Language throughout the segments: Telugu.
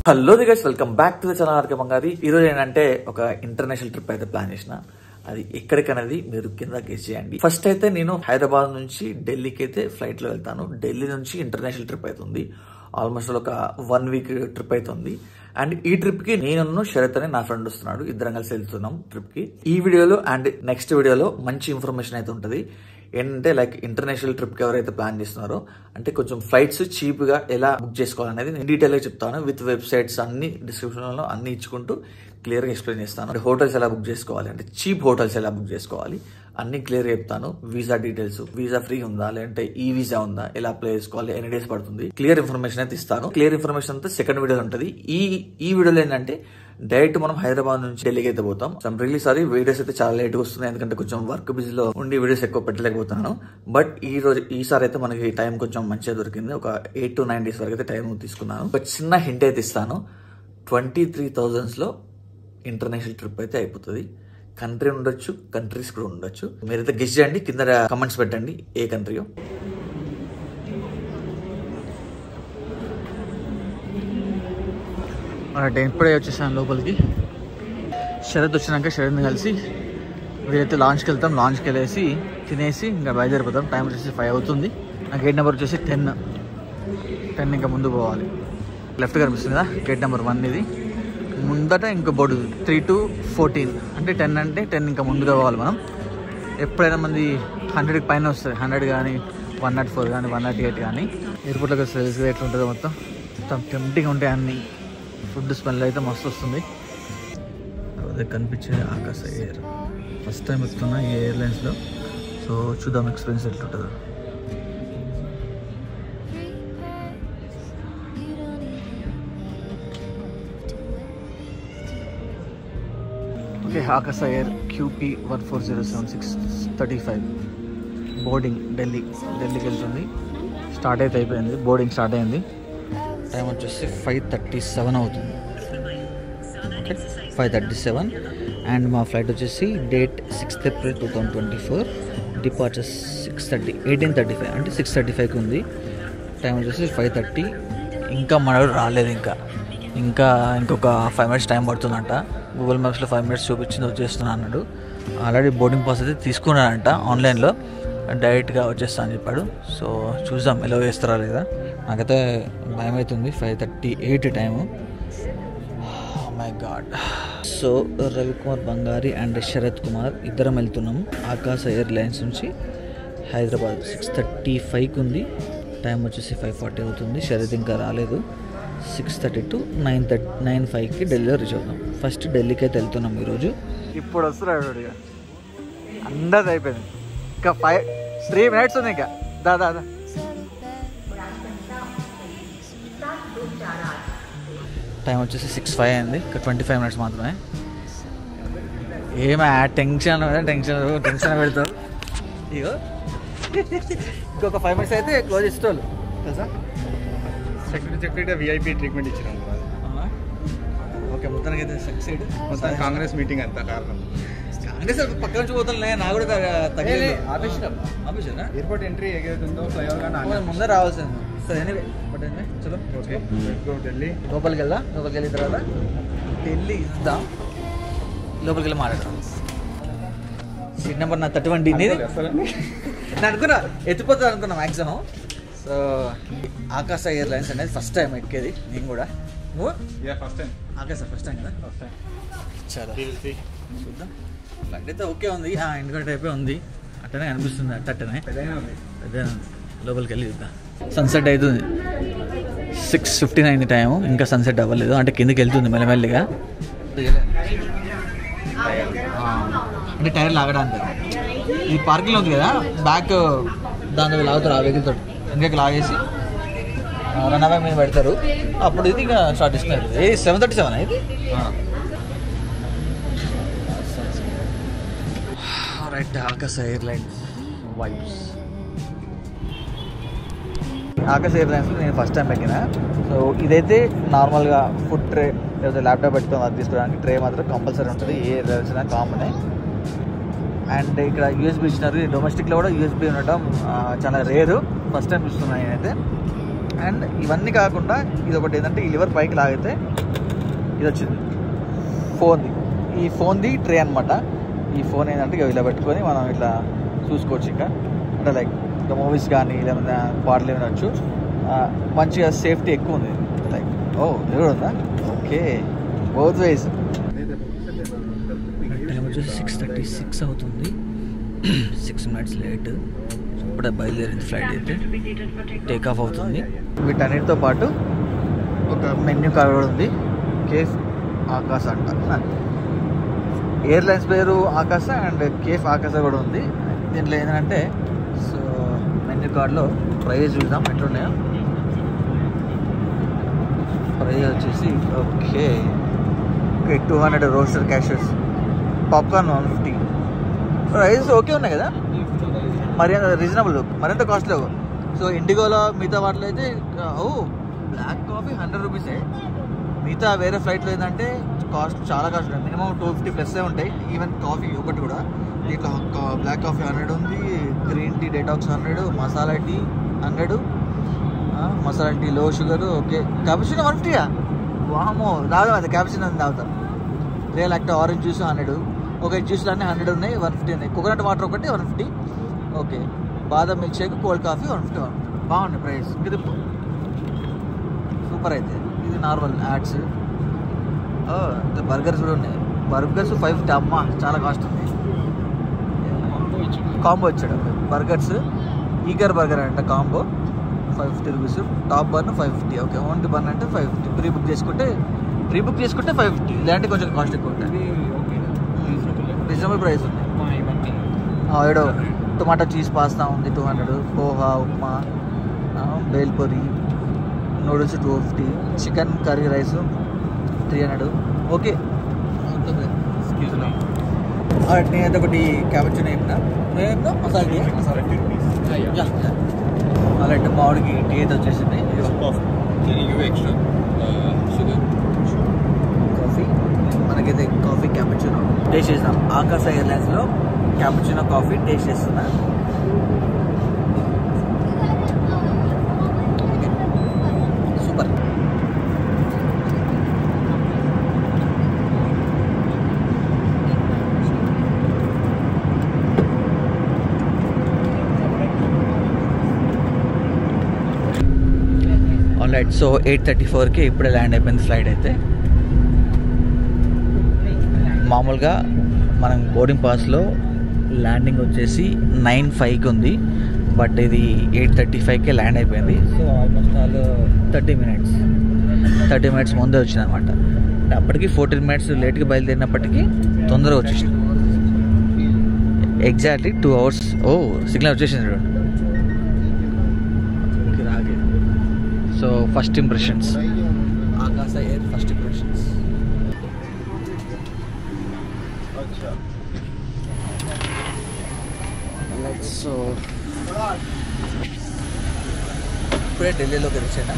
హలో దిగస్ welcome back to the channel RK Bangari ఈ రోజు ఏంటంటే ఒక ఇంటర్నేషనల్ ట్రిప్ అయితే ప్లాన్ చేసిన అది ఎక్కడికనేది మీరు కింద గెస్ చేయండి ఫస్ట్ అయితే నేను హైదరాబాద్ నుంచి ఢిల్లీకి అయితే ఫ్లైట్ లో వెళ్తాను ఢిల్లీ నుంచి ఇంటర్నేషనల్ ట్రిప్ అవుతుంది ఆల్మోస్ట్ ఒక వన్ వీక్ ట్రిప్ అవుతుంది అండ్ ఈ ట్రిప్ కి నేను శరత్ అని నా ఫ్రెండ్ వస్తున్నాడు ఇద్దరం కలిసి వెళ్తున్నాం ట్రిప్ కి ఈ వీడియోలో అండ్ నెక్స్ట్ వీడియోలో మంచి ఇన్ఫర్మేషన్ అయితే ఉంటుంది ఏంటంటే లైక్ ఇంటర్నేషనల్ ట్రిప్ కి ఎవరైతే ప్లాన్ చేస్తున్నారో అంటే కొంచెం ఫ్లైట్స్ చీప్ గా ఎలా బుక్ చేసుకోవాలనేది నేను డీటెయిల్ గా చెప్తాను విత్ వెబ్సైట్స్ అన్ని డిస్క్రిప్షన్ లో అన్ని ఇచ్చుకుంటూ క్లియర్ గా ఎక్స్ప్లెయిన్ చేస్తాను అంటే హోటల్స్ ఎలా బుక్ చేసుకోవాలి అంటే చీప్ హోటల్స్ ఎలా బుక్ చేసుకోవాలి అన్ని క్లియర్ చెప్తాను వీసా డీటెయిల్స్ వీసా ఫ్రీ ఉందా లేదంటే ఈ వీసా ఉందా ఎలా అప్లై చేసుకోవాలి ఎన్ని డేస్ పడుతుంది క్లియర్ ఇన్ఫర్మేషన్ అయితే ఇస్తాను క్లియర్ ఇన్ఫర్మేషన్ అంతా సెకండ్ వీడియో ఉంటుంది ఈ ఈ వీడియోలో ఏంటంటే డైరెక్ట్ మనం హైదరాబాద్ నుంచి ఢిల్లీకి అయితే పోతాం సమ్ రియలీ సారీ వీడియోస్ అయితే చాలా లేట్ వస్తున్నాయి ఎందుకంటే కొంచెం వర్క్ బిజీలో ఉండి వీడియోస్ ఎక్కువ పెట్టలేకపోతున్నాను బట్ ఈ రోజు ఈసారి అయితే మనకి టైం కొంచెం మంచిగా దొరికింది ఒక ఎయిట్ టు నైన్ డేస్ వరకు అయితే టైం తీసుకున్నాను ఒక చిన్న హింట్ అయితే ఇస్తాను ట్వంటీ త్రీ థౌజండ్స్ లో ఇంటర్నేషనల్ ట్రిప్ అయితే అయిపోతుంది కంట్రీ ఉండొచ్చు కంట్రీస్ కూడా ఉండొచ్చు మీరైతే గెస్ట్ చేయండి కింద కమెంట్స్ పెట్టండి ఏ కంట్రీయో రైట్ ఇప్పుడే వచ్చేసాను లోపలికి శరత్ వచ్చినాక శరత్ని కలిసి వీరైతే లాంచ్కి వెళ్తాం లాంచ్కి వెళ్ళేసి తినేసి ఇంకా బయలుదేరిపోతాం టైం వచ్చేసి ఫైవ్ అవుతుంది నా గేట్ నెంబర్ వచ్చేసి టెన్ టెన్ ఇంకా ముందు పోవాలి లెఫ్ట్ కనిపిస్తుంది కదా గేట్ నెంబర్ వన్ ఇది ముందట ఇంకో బోర్డు త్రీ టు ఫోర్టీన్ అంటే టెన్ అంటే టెన్ ఇంకా ముందుగా పోవాలి మనం ఎప్పుడైనా మంది హండ్రెడ్కి పైన వస్తుంది హండ్రెడ్ కానీ వన్ నాట్ ఫోర్ కానీ వన్ నాట్ ఎయిట్ కానీ ఎయిర్పోర్ట్లోకి వస్తే తెలుసు ఎట్లా ఉంటుందో మొత్తం మొత్తం టెంప్టింగ్ ఉంటాయి అన్ని ఫుడ్ స్మెల్ అయితే మస్తు వస్తుంది అదే కనిపించే ఆకాశ ఎయిర్ ఫస్ట్ టైం ఎక్కుతున్నా ఈ ఎయిర్లైన్స్లో సో చూద్దాం ఎక్స్పీరియన్స్ ఎట్లుంటుందో okay Akasa Air QP one four zero seven six thirty five boarding Delhi ఢిల్లీకి వెళ్తుంది స్టార్ట్ అయితే అయిపోయింది బోర్డింగ్ స్టార్ట్ అయింది టైం వచ్చేసి ఫైవ్ థర్టీ సెవెన్ అవుతుంది okay five thirty seven and మా ఫ్లైట్ వచ్చేసి date sixth April two thousand twenty four departure six thirty eighteen thirty five అంటే సిక్స్ థర్టీ ఫైవ్కి ఉంది టైం వచ్చేసి ఫైవ్ థర్టీ ఇంకా మనడు రాలేదు ఇంకా ఇంకా ఇంకొక ఫైవ్ మినిట్స్ టైం పడుతుందంట గూగుల్ మ్యాప్స్లో ఫైవ్ మినిట్స్ చూపించింది వచ్చేస్తున్నా అన్నాడు ఆల్రెడీ బోర్డింగ్ పాస్ అయితే తీసుకున్నాడంట ఆన్లైన్లో డైరెక్ట్గా వచ్చేస్తా అని చెప్పాడు సో చూద్దాం ఎలా వేస్తారా లేదా నాకైతే భయం అవుతుంది five thirty eight time my god so Ravikumar Bangari and Sarath Kumar ఇద్దరం వెళ్తున్నాము ఆకాశ ఎయిర్లైన్స్ నుంచి హైదరాబాద్ సిక్స్ థర్టీ ఫైవ్కి ఉంది టైం వచ్చేసి ఫైవ్ ఫార్టీ అవుతుంది శరత్ ఇంకా రాలేదు six thirty to nine thirty nine ఫైవ్కి ఢిల్లీలో రీచ్ అవుతాం ఫస్ట్ ఢిల్లీకి అయితే వెళ్తున్నాం ఈరోజు ఇప్పుడు వస్తున్నాడు ఇక అందరిది అయిపోయింది ఇంకా ఫైవ్ త్రీ మినిట్స్ ఉంది ఇంకా దా దా దా టైం వచ్చేసి సిక్స్ ఫైవ్ అయింది ఇంకా ట్వంటీ ఫైవ్ మినిట్స్ మాత్రమే ఏమా టెన్షన్ టెన్షన్ టెన్షన్ పెడతారు ఇగో ఇంకొక ఫైవ్ మినిట్స్ అయితే క్లోజ్ ఇస్తారు తెలుసా సెక్యూరిటీ సెక్యూరిటీ విఐపి ట్రీట్మెంట్ ఇచ్చినాం అవునా? ఓకే మొత్తానికి అయితే సక్సీడ్ మొత్తం కాంగ్రెస్ మీటింగ్ అంతా కారణం కాంగ్రెస్ పక్క నుంచి పోతానులే నా కూడా తగ్గలేదు లే, ఆపేసినాం. ఆపేసినా ఎయిర్పోర్ట్ ఎంట్రీ ఏదైతుందో ఫ్లైఓవర్ కానీ ముందే రావాల్సింది సరే ఎనీవే బట్ ఎనీవే చలో ఓకే గో ఢిల్లీ లోపలికి వెళ్దాం లోపలికి వెళ్ళిన తర్వాత ఢిల్లీ ఇద్దాం లోపలికి వెళ్ళి మాట్లాడదాం సీట్ నెంబర్ నా థర్టీ వన్ డి నీది నేను అనుకున్నా ఎత్తిపోతుంది అనుకున్నా మ్యాక్సిమం సో ఆకాశ ఎయిర్లైన్స్ అనేది ఫస్ట్ టైం ఎక్కేది నేను కూడా నువ్వు yeah first time Akasa first time కదా ఫస్ట్ టైం చాలా చూద్దాం ఫ్లైట్ అయితే ఓకే ఉంది ఇండికా టైపే ఉంది అట్టనే అనిపిస్తుంది అట్టనే పెద్దగా ఉంది అదే లోపలికి వెళ్ళి చూద్దాం సన్సెట్ అవుతుంది సిక్స్ ఫిఫ్టీన్ అయింది టైం ఇంకా సన్సెట్ అవ్వలేదు అంటే కిందకి వెళ్తుంది మెల్లమెల్లిగా ఆ, అంటే టైర్ లాగడానికి ఈ పార్కింగ్ ఉంది కదా బ్యాక్ దాని లాగుతారు ఆ వెహికల్ తోటి ఇంకా లాగేసి రన్ అవే మీద పెడతారు అప్పుడు ఇది ఇంకా స్టార్ట్ చేస్తున్నారు ఏ సెవెన్ థర్టీ సెవెన్ ఇది right Akasa airlines vibes Akasa airlines నేను ఫస్ట్ టైం ఎక్కిన సో ఇదైతే నార్మల్గా ఫుడ్ ట్రే లేదా ల్యాప్టాప్ పెట్టుకొని అది తీసుకోవడానికి ట్రే మాత్రం కంపల్సరీ ఉంటుంది ఏ ఎయిర్లైన్స్ అయినా కామనే అండ్ ఇక్కడ యూఎస్బీ ఇచ్చినారు డొమెస్టిక్లో కూడా యూఎస్బీ ఉండటం ఆ, చాలా రేరు ఫస్ట్ టైం చూస్తున్నాను నేనైతే అండ్ ఇవన్నీ కాకుండా ఇది ఒకటి ఏంటంటే ఈ లివర్ పైకి లాగితే ఇది వచ్చింది ఫోన్ది ఈ ఫోన్ది ట్రే అనమాట ఈ ఫోన్ ఏంటంటే ఇక ఇలా పెట్టుకొని మనం ఇట్లా చూసుకోవచ్చు ఇంకా అంటే లైక్ ఇంకా మూవీస్ కానీ లేకపోతే పాటలు వినొచ్చు ఆ, మంచిగా సేఫ్టీ ఎక్కువ ఉంది లైక్ ఓ ఇది కూడా ఉందా ఓకే బోత్ వేస్ టైం వచ్చేసి సిక్స్ థర్టీ సిక్స్ అవుతుంది సిక్స్ మినిట్స్ లేట్ ఇప్పుడే బయలుదేరింది ఫ్లైట్ అయితే టేక్ ఆఫ్ అవుతుంది వీటన్నిటితో పాటు ఒక మెన్యూ కార్డ్ కూడా ఉంది కేఫ్ ఆకాశ అంట ఎయిర్లైన్స్ పేరు ఆకాశ అండ్ కేఫ్ ఆకాశ కూడా ఉంది దీంట్లో ఏంటంటే సో మెన్యూ కార్డ్లో ప్రైస్ చూద్దాం ఎట్లున్నాయో ప్రైస్ వచ్చేసి okay okay two hundred roasted cashews popcorn one fifty price okay ఉన్నాయి కదా మరి అంత రీజనబుల్ మరింత కాస్ట్లీ సో ఇండిగోలో మిగతా వాటిలో అయితే ఓ బ్లాక్ కాఫీ హండ్రెడ్ రూపీసే మిగతా వేరే ఫ్లైట్లో ఏంటంటే కాస్ట్ చాలా కాస్ట్ ఉంటాయి మినిమం టూ ఫిఫ్టీ ప్లస్ ఉంటాయి ఈవెన్ కాఫీ ఒకటి కూడా దీంట్లో బ్లాక్ కాఫీ హండ్రెడ్ ఉంది green tea detox hundred masala tea hundred masala tea low sugar okay cappuccino one ఫిఫ్టీయా వామో తాగుదాం అది క్యాపుచినో తాగుతాం real act orange juice hundred okay జ్యూస్లు అన్నీ హండ్రెడ్ ఉన్నాయి వన్ ఫిఫ్టీ ఉన్నాయి కోకోనట్ వాటర్ ఒకటి one fifty okay badam milk shake cold coffee one fifty one బాగుంది ప్రైస్ ఇది సూపర్ అయితే ఇది నార్మల్ యాడ్స్ బర్గర్స్ కూడా ఉన్నాయి బర్గర్స్ ఫైవ్ ఫిఫ్టీ అమ్మ చాలా కాస్ట్ ఉంది కాంబో వచ్చాడు బర్గర్స్ ఈగర్ బర్గర్ అంట కాంబో ఫైవ్ ఫిఫ్టీ రూపీస్ టాప్ బర్న్ ఫైవ్ ఫిఫ్టీ ఓకే ఓన్లీ బర్న్ అంటే ఫైవ్ ఫిఫ్టీ ప్రీ బుక్ చేసుకుంటే ప్రీ బుక్ చేసుకుంటే ఫైవ్ ఫిఫ్టీ ఇలాంటి కొంచెం కాస్ట్ ఎక్కువ ఉంటుంది రీజనబుల్ ప్రైస్ ఉంది ఆ, ఏడో టొమాటో చీజ్ పాస్తా ఉంది టూ హండ్రెడ్ పోహా ఉప్మా ఆ, bhelpuri noodles two fifty chicken curry rice three hundred okay నేనైతే ఒకటి క్యాబేజ్ చెప్పిన నేను మసాలా టీ అలాంటి మామిడికి టీ అయితే వచ్చేసింది కాఫీ మనకైతే కాఫీ క్యాపుచినో టేస్ట్ చేసాం ఆకాశ ఎయిర్లైన్స్లో క్యాపుచినో కాఫీ టేస్ట్ చేస్తున్నా super all right so eight thirty ఫోర్కి ఇప్పుడే ల్యాండ్ అయిపోయింది ఫ్లైట్ అయితే మామూలుగా మనం బోర్డింగ్ పాస్లో ల్యాండింగ్ వచ్చేసి నైన్ ఫైవ్కి ఉంది బట్ ఇది ఎయిట్ థర్టీ ఫైవ్కే ల్యాండ్ అయిపోయింది so almost all thirty minutes thirty minutes ముందే వచ్చింది అనమాట అప్పటికి ఫోర్టీన్ మినిట్స్ లేట్గా బయలుదేరినప్పటికీ తొందరగా వచ్చేసింది ఎగ్జాక్ట్లీ టూ అవర్స్ ఓ సిగ్నల్ వచ్చేసింది చూడండి ఓకే, రాగే so first impressions Akasa Air first impressions so ఇప్పుడే ఢిల్లీలోకి వచ్చాను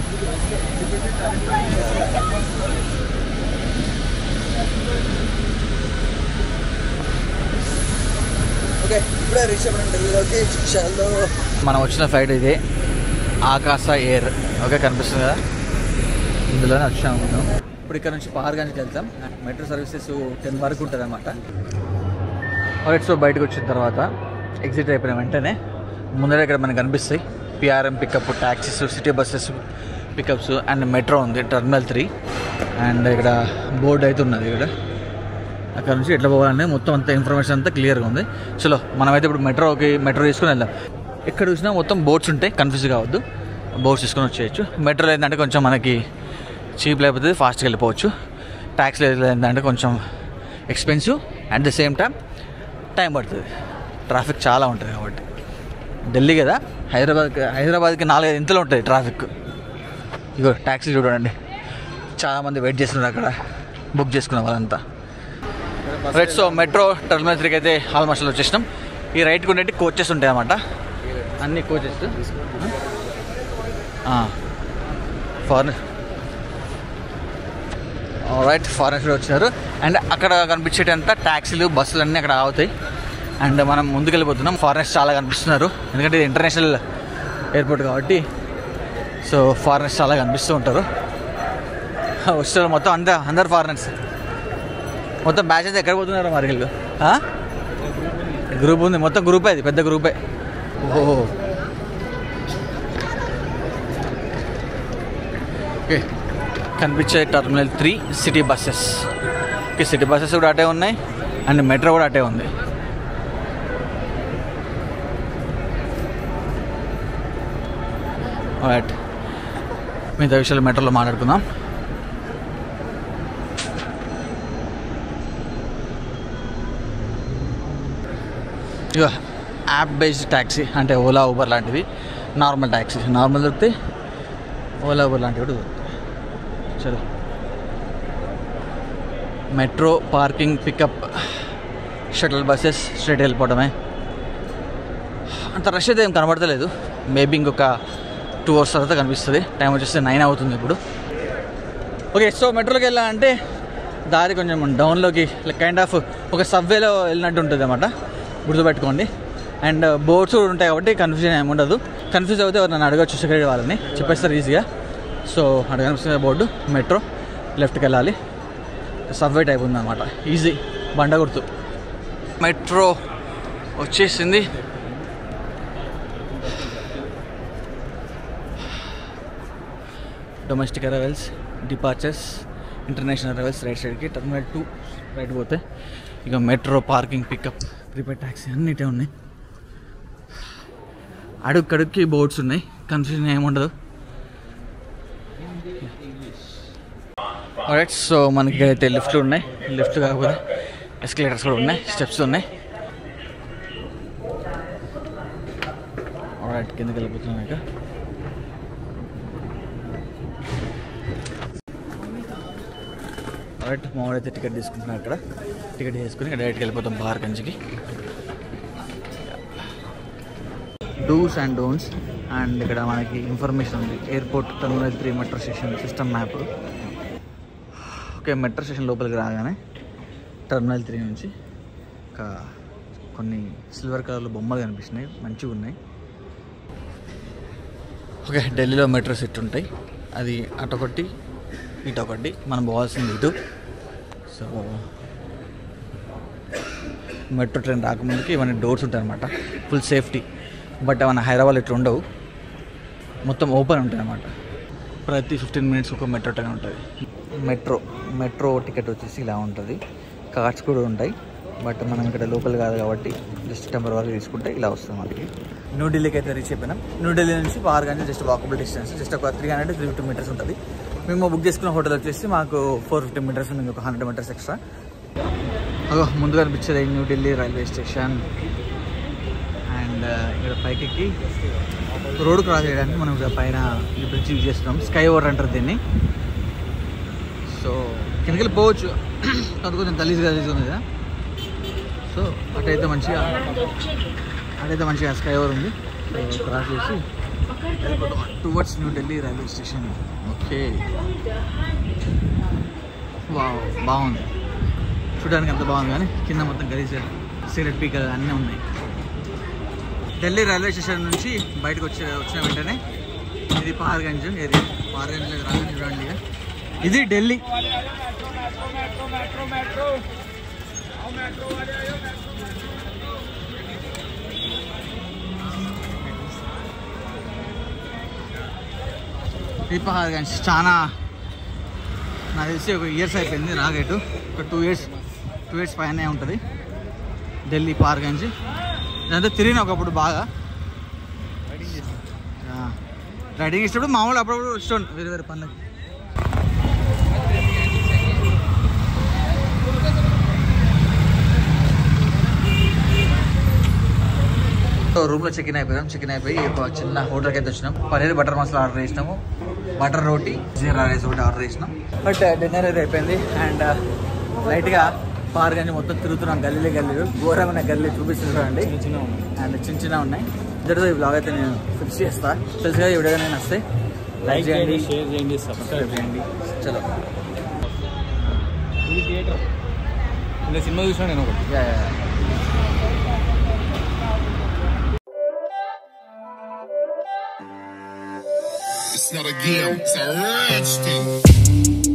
ఓకే ఇప్పుడే రీచ్ అవ్వడం ఢిల్లీలోకి చలో మనం వచ్చిన ఫ్లైట్ ఇదే ఆకాశ ఎయిర్ ఓకే కనిపిస్తుంది కదా ఇందులోనే వచ్చాము మనం ఇప్పుడు ఇక్కడ నుంచి పహార్గానికి వెళ్తాం మెట్రో సర్వీసెస్ టెన్ వరకు ఉంటుంది అనమాట రైట్ సో బయటకు వచ్చిన తర్వాత ఎగ్జిట్ అయిపోయిన వెంటనే ముందర ఇక్కడ మనకు కనిపిస్తాయి PRM pickup taxis city buses pickups and metro ఉంది టర్మినల్ త్రీ అండ్ ఇక్కడ బోర్డు అయితే ఉన్నది ఇక్కడ అక్కడ నుంచి ఎట్లా పోవాలనే మొత్తం అంత ఇన్ఫర్మేషన్ అంతా క్లియర్గా ఉంది చలో మనమైతే ఇప్పుడు మెట్రోకి మెట్రో తీసుకుని వెళ్దాం ఎక్కడ చూసినా మొత్తం బోట్స్ ఉంటాయి కన్ఫ్యూజ్ కావద్దు బోట్స్ తీసుకొని వచ్చేయచ్చు మెట్రోలో ఏంటంటే కొంచెం మనకి చీప్ లేకపోతే ఫాస్ట్గా వెళ్ళిపోవచ్చు ట్యాక్సీలో ఏంటంటే కొంచెం expensive at the same time time పడుతుంది ట్రాఫిక్ చాలా ఉంటుంది కాబట్టి ఢిల్లీ కదా హైదరాబాద్ హైదరాబాద్కి నాలుగైదు ఇంతలో ఉంటుంది ట్రాఫిక్ ఇగో ట్యాక్సీ చూడండి చాలామంది వెయిట్ చేస్తున్నారు అక్కడ బుక్ చేసుకున్న వాళ్ళంతా రైట్ సో మెట్రో టర్మినల్ త్రీకి అయితే ఆల్మోస్ట్ వచ్చేసినాం ఈ రైట్కి ఉండేటి కోచెస్ ఉంటాయి అన్నమాట అన్ని కోచెస్ ఫారెన్ రైట్ ఫారెన్ కూడా వచ్చినారు అండ్ అక్కడ కనిపించేటంతా ట్యాక్సీలు బస్సులు అన్నీ అక్కడ ఆగుతాయి అండ్ మనం ముందుకు వెళ్ళిపోతున్నాం ఫారెనర్స్ చాలా కనిపిస్తున్నారు ఎందుకంటే ఇది ఇంటర్నేషనల్ ఎయిర్పోర్ట్ కాబట్టి సో ఫారినర్స్ చాలా కనిపిస్తూ ఉంటారు వస్తారు మొత్తం అంతా అందరు ఫారినర్స్ మొత్తం బ్యాచ్ అయితే ఎక్కడ పోతున్నారు మరి వీళ్ళు ఆ? గ్రూప్ ఉంది మొత్తం గ్రూపే అది పెద్ద గ్రూపే ఓహో ఓకే కనిపించే terminal three city buses okay city buses కూడా అటే ఉన్నాయి అండ్ మెట్రో కూడా అటే ఉంది రైట్ మిగతా విషయాలు మెట్రోలో మాట్లాడుకుందాం ఇక యాప్ బేస్డ్ ట్యాక్సీ అంటే ఓలా ఊబర్ లాంటిది నార్మల్ ట్యాక్సీ నార్మల్ దొరుకుతాయి ఓలా ఊబర్ లాంటివి కూడా దొరుకుతాయి చలో metro parking pickup shuttle buses straight వెళ్ళిపోవడమే అంత రష్ అయితే ఏం కనబడతలేదు మేబీ ఇంకొక టూ అవర్స్ తర్వాత కనిపిస్తుంది టైం వచ్చేసి నైన్ అవుతుంది ఇప్పుడు ఓకే సో మెట్రోలోకి వెళ్ళాలంటే దారి కొంచెం డౌన్లోకి కైండ్ ఆఫ్ ఒక సబ్వేలో వెళ్ళినట్టు ఉంటుంది అనమాట గుర్తుపెట్టుకోండి అండ్ బోర్డ్స్ కూడా ఉంటాయి కాబట్టి కన్ఫ్యూజన్ ఏమి ఉండదు కన్ఫ్యూజ్ అవుతే ఎవరు నన్ను అడగచ్చు సెక్రటరీ వాళ్ళని చెప్పేస్తారు ఈజీగా సో అక్కడ కనిపిస్తున్న బోర్డు మెట్రో లెఫ్ట్కి వెళ్ళాలి సబ్వే టైప్ ఉందన్నమాట ఈజీ బండ గుర్తు మెట్రో వచ్చేసింది domestic arrivals departures international arrivals right సైడ్కి టర్మినల్ టూ రైట్ పోతే ఇక metro parking pickup prepaid taxi అన్నిటే ఉన్నాయి అడుక్కడుక్కి బోర్డ్స్ ఉన్నాయి కన్ఫ్యూజన్ ఏముండదు రైట్ సో మనకి అయితే లిఫ్ట్లు ఉన్నాయి లిఫ్ట్ కాకపోతే ఎస్కలేటర్స్ కూడా ఉన్నాయి స్టెప్స్ ఉన్నాయి రైట్ కిందకి వెళ్ళిపోతున్నాం ఇక రైట్ మామూలైతే టికెట్ తీసుకుంటున్నాం ఇక్కడ టికెట్ తీసుకుని డైరెక్ట్కి వెళ్ళిపోతాం బార్ కంచికి డూస్ అండ్ డోన్స్ అండ్ ఇక్కడ మనకి ఇన్ఫర్మేషన్ ఉంది airport terminal three metro station system map okay metro station లోపలికి రాగానే టర్మినల్ త్రీ నుంచి ఒక కొన్ని సిల్వర్ కలర్లో బొమ్మలు కనిపిస్తున్నాయి మంచిగా ఉన్నాయి ఓకే ఢిల్లీలో మెట్రో సెట్ ఉంటాయి అది అటొకటి ఇటు ఒకటి మనం పోవాల్సింది ఇటు సో మెట్రో ట్రైన్ రాకముందుకి ఇవన్నీ డోర్స్ ఉంటాయి అనమాట ఫుల్ సేఫ్టీ బట్ మన హైదరాబాద్ ఇట్లా ఉండవు మొత్తం ఓపెన్ ఉంటాయి అనమాట ప్రతి ఫిఫ్టీన్ మినిట్స్ ఒక మెట్రో ట్రైన్ ఉంటుంది మెట్రో మెట్రో టికెట్ వచ్చేసి ఇలా ఉంటుంది కార్డ్స్ కూడా ఉంటాయి బట్ మనం ఇక్కడ లోకల్ కాదు కాబట్టి జస్ట్ టెంపర్ వరకు తీసుకుంటే ఇలా వస్తుంది మనకి న్యూఢిల్లీకి అయితే రీచ్ అయిపోయినాం న్యూఢిల్లీ నుంచి బార్గంజ్ జస్ట్ వాకబుల్ డిస్టెన్స్ జస్ట్ ఒక three hundred three fifty meters ఉంటుంది మేము బుక్ చేసుకున్న హోటల్ వచ్చేసి మాకు ఫోర్ ఫిఫ్టీ మీటర్స్ ఉంది ఒక హండ్రెడ్ మీటర్స్ ఎక్స్ట్రా అదో ముందుగా అనిపించేది న్యూఢిల్లీ రైల్వే స్టేషన్ అండ్ ఇక్కడ పైకి రోడ్ క్రాస్ చేయడానికి మనం ఇక్కడ పైన ఈ బ్రిడ్జ్ యూజ్ చేస్తున్నాం స్కై ఓవర్ అంటారు దీన్ని సో కిందకి వెళ్ళి పోవచ్చు అది కొంచెం గలీజ్ గలీజ్ ఉంది కదా సో అటైతే మంచిగా అటైతే మంచిగా స్కై ఓవర్ ఉంది సో క్రాస్ చేసి towards new Delhi railway station okay wow బాగుంది చూడడానికి అంత బాగుంది కానీ కింద మొత్తం గలీజ్ సిగరెట్ పీకర్ అన్నీ ఉన్నాయి ఢిల్లీ రైల్వే స్టేషన్ నుంచి బయటకు వచ్చే వచ్చిన వెంటనే ఇది పార్గంజ్ ఏరియా పార్గంజ్లో రాగానే చూడండి ఇక. ఇది ఢిల్లీ ఇది పార్గంజ్ చాలా నాకు తెలిసి ఒక ఇయర్స్ అయిపోయింది రాగేటు ఒక టూ ఇయర్స్ టూ ఇయర్స్ పైనే ఉంటుంది ఢిల్లీ పార్గంజ్ ఇదంతా తిరిగిన ఒకప్పుడు బాగా ఆ, రైడింగ్ ఇష్టప్పుడు మామూలు అప్పుడప్పుడు ఇష్టం వేరే వేరే పనులకి సో రూమ్లో చెక్ ఇన్ అయిపోయాం చెక్ ఇన్ అయిపోయి ఒక చిన్న హోటల్కి అయితే వచ్చినాం పన్నీర్ బటర్ మసాలా ఆర్డర్ చేసినాము బటర్ రోటీ జీరా రైస్ ఒకటి ఆర్డర్ చేసినాం బట్ డిన్నర్ అయితే అయిపోయింది అండ్ లైట్గా పార్గంజ్ మొత్తం తిరుగుతున్నాం గల్లీలే గల్లీలు ఘోరమైన గల్లీ చూపిస్తున్నాండి అండ్ చిన్న చిన్న ఉన్నాయి ఇద్దరితో ఈ బ్లాగ్ అయితే నేను ఫిక్స్ చేస్తా తెలుసుగా ఈ వీడియో నేను వస్తే లైక్ చేయండి షేర్ చేయండి సబ్స్క్రైబ్ చేయండి చలో ఇలా సినిమా చూసినా నేను ఒకటి yeah yeah, yeah. It's not a game, it's a rich thing.